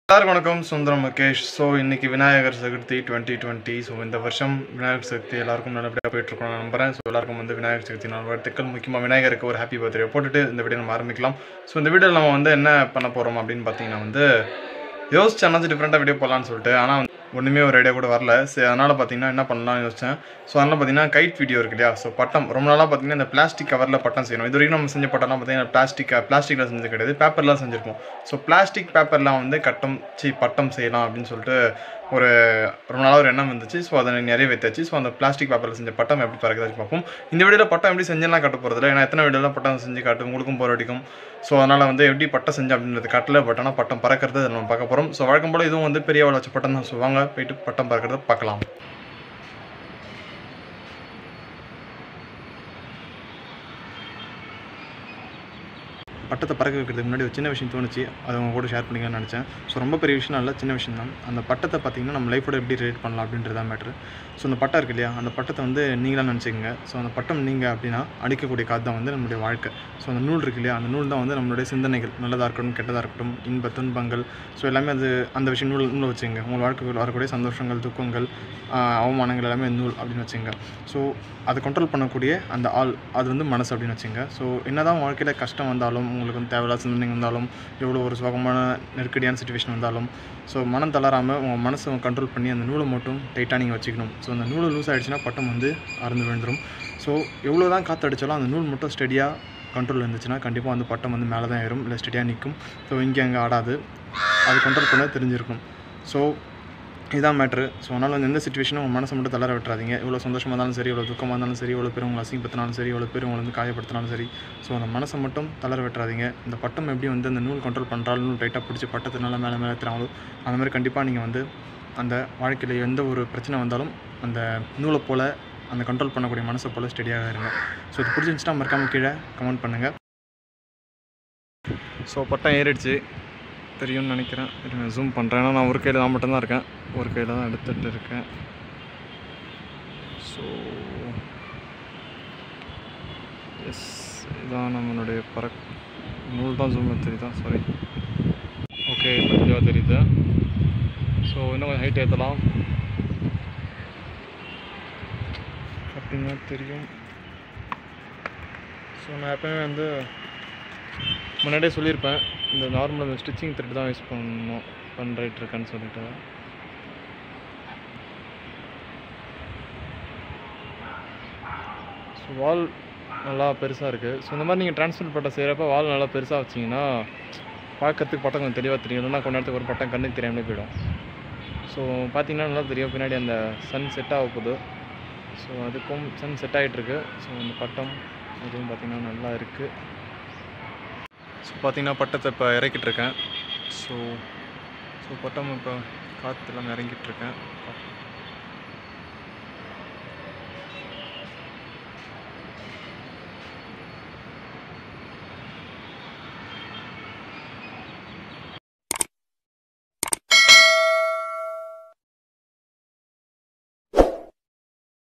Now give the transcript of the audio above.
எல்லாருக்கும் வணக்கம் சுந்தரம் முகேஷ் ஸோ இன்னைக்கு Vinayagar Chaturthi twenty twenty so இந்த வருஷம் விநாயகர் சதுர்த்தி எல்லாருக்கும் நல்லபடியாக போயிட்டுருக்கோம் நான் நம்புறேன் ஸோ எல்லாருக்கும் வந்து விநாயகர் சதுர்த்தி நாள் வாழ்த்துக்கள் முக்கியமாக விநாயகருக்கு ஒரு ஹாப்பி பர்த்டே போட்டுட்டு இந்த வீடியோ நம்ம ஆரம்பிக்கலாம் ஸோ இந்த வீடியோவில் நம்ம வந்து என்ன பண்ண போகிறோம் அப்படின்னு பார்த்தீங்கன்னா வந்து யோசிச்சு அண்ணாச்சு டிஃப்ரெண்ட்டாக வீடியோ போடலான்னு சொல்லிட்டு ஆனால் ஒன்றுமே ஒரு ஐடியா கூட வரல சரி அதனால் பார்த்தீங்கன்னா என்ன பண்ணலாம்னு யோசிச்சேன் ஸோ அதனால் பார்த்தீங்கன்னா கைட் வீடியோ இருக்கு இல்லையா ஸோ பட்டம் ரொம்ப நாளாக பார்த்தீங்கன்னா இந்த பிளாஸ்டிக் கவரில் பட்டம் செய்யணும் இது வரைக்கும் நம்ம செஞ்ச பட்டம்லாம் பார்த்தீங்கன்னா பிளாஸ்டிக் பிளாஸ்டிக்கில் செஞ்சது கிடையாது பேப்பர்லாம் செஞ்சுருப்போம் ஸோ பிளாஸ்டிக் பேப்பர்லாம் வந்து கட்டம் சி பட்டம் செய்யலாம் அப்படின்னு சொல்லிட்டு ஒரு ரொம்ப நாளாக ஒரு எண்ணம் வந்துச்சு ஸோ அதை நிறைய வைத்தாச்சு ஸோ அந்த பிளாஸ்டிக் பேப்பரில் செஞ்ச பட்டம் எப்படி பறக்குதாச்சு பார்ப்போம் இந்த வீடியோவில் பட்டம் எப்படி செஞ்செல்லாம் காட்ட போகிறதில்ல ஏன்னா எத்தனை வீடியோலாம் பட்டம் செஞ்சு காட்டு உங்களுக்கும் போர் அடிக்கும் ஸோ அதனால் வந்து எப்படி பட்டம் செஞ்சு அப்படின்றது காட்டல பட் ஆனால் பட்டம் பறக்கிறது அதை நம்ம பார்க்க போகிறோம் ஸோ வழக்கம் போல் இதுவும் வந்து பெரிய வளர்ச்சி பட்டம் தான் சொல்லுவாங்க போயிட்டு பட்டம் பறக்கிறத பார்க்கலாம் பட்டத்தை பறக்க வைக்கிறதுக்கு முன்னாடி ஒரு சின்ன விஷயம் தோணுச்சு அதை உங்க கூட ஷேர் பண்ணிக்கலாம்னு நினச்சேன் ஸோ ரொம்ப பெரிய விஷயம் இல்லை சின்ன விஷயம் தான் அந்த பட்டத்தை பார்த்தீங்கன்னா நம்ம லைஃபோட எப்படி ரிலேட் பண்ணலாம் அப்படின்றது தான் மேட்ரு ஸோ அந்த பட்டம் இருக்கு இல்லையா அந்த பட்டத்தை வந்து நீங்களாக நினச்சிக்கங்க ஸோ அந்த பட்டம் நீங்கள் அப்படின்னா அடிக்கக்கூடிய காத்து தான் வந்து நம்மளுடைய வாழ்க்கை ஸோ அந்த நூல் இருக்கு இல்லையா அந்த நூல் தான் வந்து நம்மளுடைய சிந்தனைகள் நல்லதாக இருக்கட்டும் கெட்டதாக இருக்கட்டும் இன்ப துன்பங்கள் ஸோ எல்லாமே அது அந்த விஷயம் நூல் நூல் வச்சுங்க உங்கள் வாழ்க்கையில் வரக்கூடிய சந்தோஷங்கள் துக்கங்கள் ஆஹ் அவமானங்கள் எல்லாமே நூல் அப்படின்னு வச்சுங்க ஸோ அதை கண்ட்ரோல் பண்ணக்கூடிய அந்த ஆள் அது வந்து மனசு அப்படின்னு வச்சுங்க ஸோ என்னதான் வாழ்க்கையில் கஷ்டம் வந்தாலும் உங்களுக்கு வந்து தேவையில்லாத சிந்தனை வந்தாலும் எவ்வளோ ஒரு சுகமான நெருக்கடியான சுச்சுவேஷன் வந்தாலும் ஸோ மனம் தளராமல் உங்கள் மனசை கண்ட்ரோல் பண்ணி அந்த நூலை மட்டும் டைட்டாக நீங்கள் வச்சுக்கணும் ஸோ அந்த நூல் லூஸ் ஆகிடுச்சுன்னா பட்டம் வந்து அறுந்து விழுந்துடும் ஸோ எவ்வளோ தான் காற்று அடித்தாலும் அந்த நூல் மட்டும் ஸ்டெடியாக கண்ட்ரோல் இருந்துச்சுன்னா கண்டிப்பாக வந்து பட்டம் வந்து மேலே தான் ஏறும் இல்லை ஸ்டெடியாக நிற்கும் ஸோ இங்கே அங்கே ஆடாது அது கண்ட்ரோல் பண்ண தெரிஞ்சிருக்கும் ஸோ இதான் மேட்ரு ஸோ அதனால் வந்து எந்த சுச்சுவேஷனும் உங்கள் மனசை மட்டும் தளர விட்டுறாதீங்க எவ்வளோ சந்தோஷமாக இருந்தாலும் சரி எவ்வளோ துக்கமாக இருந்தாலும் சரி எவ்வளோ பேர் உங்களை அசிங்கப்படுத்தினாலும் சரி எவ்வளோ பேர் உங்களை வந்து காயப்படுத்தினாலும் சரி ஸோ அந்த மனசை மட்டும் தளர விட்டுறாதீங்க இந்த பட்டம் எப்படி வந்து அந்த நூல் கண்ட்ரோல் பண்ணுறாலும் நூல் டைட்டாக பிடிச்சி பட்டத்தினால மேலே மேலே ஏற்றுறாங்களோ அந்த மாதிரி கண்டிப்பாக நீங்கள் வந்து அந்த வாழ்க்கையில் எந்த ஒரு பிரச்சனை வந்தாலும் அந்த நூலை போல் அந்த கண்ட்ரோல் பண்ணக்கூடிய மனசை போல் ஸ்டெடியாக இருங்க ஸோ இது பிடிச்சிருந்துச்சுன்னா மறக்காமல் கீழே கமெண்ட் பண்ணுங்கள் ஸோ பட்டம் ஏறிடுச்சு தெரியும்னு நினைக்கிறேன் இருங்க ஜூம் பண்ணுறேன் ஏன்னா நான் ஒரு கையில் தான் மட்டும்தான் இருக்கேன் ஒரு கையில் தான் எடுத்துகிட்டு இருக்கேன் ஸோ எஸ் இதான் நம்மளுடைய பறக் நூல் தான் ஜூம் தெரியுதா சாரி ஓகே இப்போ தெளிவாக தெரியுது ஸோ இன்னும் கொஞ்சம் ஹைட் ஏற்றலாம் பார்த்தீங்கன்னா தெரியும் ஸோ நான் எப்பவுமே வந்து முன்னாடியே சொல்லியிருப்பேன் இந்த நார்மல் இந்த ஸ்டிச்சிங் த்ரெட் தான் யூஸ் பண்ணணும் பண்ணிட்டு இருக்கேன்னு சொல்லிட்டு ஸோ வால் நல்லா பெருசாக இருக்குது ஸோ இந்த மாதிரி நீங்கள் டிரான்ஸ்ஃபர் பட்டம் செய்கிறப்ப வால் நல்லா பெருசாக வச்சிங்கன்னா பார்க்கறதுக்கு பட்டம் கொஞ்சம் தெளிவாக தெரியும் இல்லைன்னா கொஞ்ச நேரத்துக்கு ஒரு பட்டம் கண்ணுக்கு தெரியாமலே போயிடும் ஸோ பார்த்தீங்கன்னா நல்லா தெரியும் பின்னாடி அந்த சன் செட் ஆக போகுது ஸோ அதுக்கும் சன் செட் ஆகிட்டுருக்கு ஸோ அந்த பட்டம் இதுவும் பார்த்திங்கன்னா நல்லா இருக்குது ஸோ பார்த்தீங்கன்னா பட்டத்தை இப்போ இறக்கிட்டு இருக்கேன் ஸோ ஸோ பட்டம் இப்போ காற்றுலாம் இறங்கிட்டு இருக்கேன்